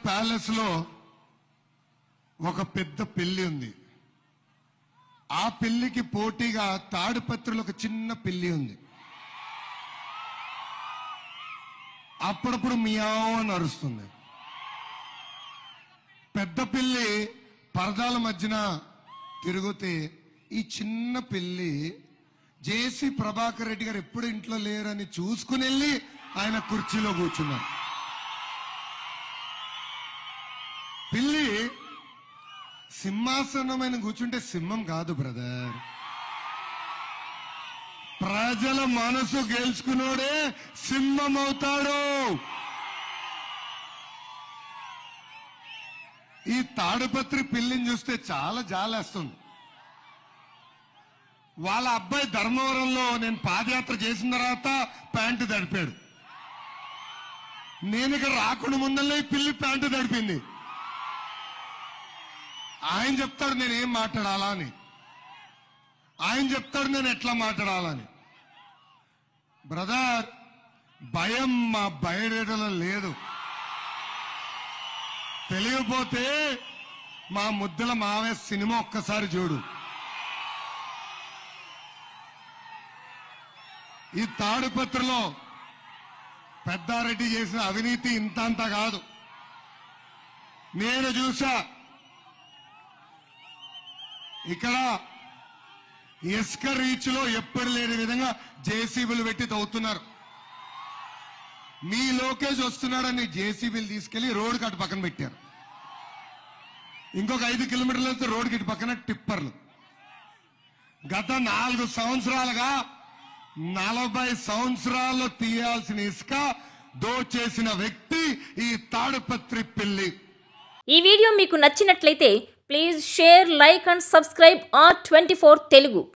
palace లో ఒక పెద్ద పెళ్లి ఉంది ఆ పెళ్లికి పోటీగా తాడిపత్రిలో ఒక చిన్న పెళ్లి ఉంది అప్పుడప్పుడు మియావ్ అని అరుస్తుంది పెద్ద పిల్లి పరదాల మధ్యన తిరుగుతే ఈ చిన్న పిల్లి జేసీ ప్రభాకర్ రెడ్డి గారు ఎప్పుడు ఇంట్లో లేరని చూసుకుని వెళ్ళి ఆయన కుర్చీలో కూర్చున్నారు పిల్లి సింహాసనమైన కూర్చుంటే సింహం కాదు బ్రదర్ ప్రజల మనసు గెలుచుకున్నోడే సింహం అవుతాడు ఈ తాడుపత్రి పిల్లిని చూస్తే చాలా జాలేస్తుంది వాళ్ళ అబ్బాయి ధర్మవరంలో నేను పాదయాత్ర చేసిన తర్వాత ప్యాంటు తడిపాడు నేను ఇక్కడ రాకుండా ముందల్లే ఈ పిల్లి ప్యాంటు తడిపింది ఆయన చెప్తాడు నేను ఏం మాట్లాడాలా అని ఆయన చెప్తాడు నేను ఎట్లా మాట్లాడాలని బ్రదర్ భయం మా బయటలో లేదు తెలియకపోతే మా ముద్దల మావే సినిమా ఒక్కసారి చూడు ఈ తాడుపత్రిలో పెద్దారెడ్డి చేసిన అవినీతి ఇంత అంత కాదు నేను చూసా ఇక్కడ ఇసుక రీచ్ లో ఎప్పుడు లేని విధంగా జేసీబీలు పెట్టి తవ్వుతున్నారు మీ లోకేష్ వస్తున్నాడని జేసీబీలు తీసుకెళ్లి రోడ్డు కట్టు పక్కన పెట్టారు ఇంకొక ఐదు కిలోమీటర్ల వెళ్తే రోడ్డు కట్టు పక్కన టిప్పర్లు గత నాలుగు సంవత్సరాలుగా నలభై సంవత్సరాల్లో తీయాల్సిన ఇసుక దోచేసిన వ్యక్తి ఈ తాడుపత్రి పిల్లి ఈ వీడియో మీకు నచ్చినట్లయితే please share like and subscribe R twenty Telugu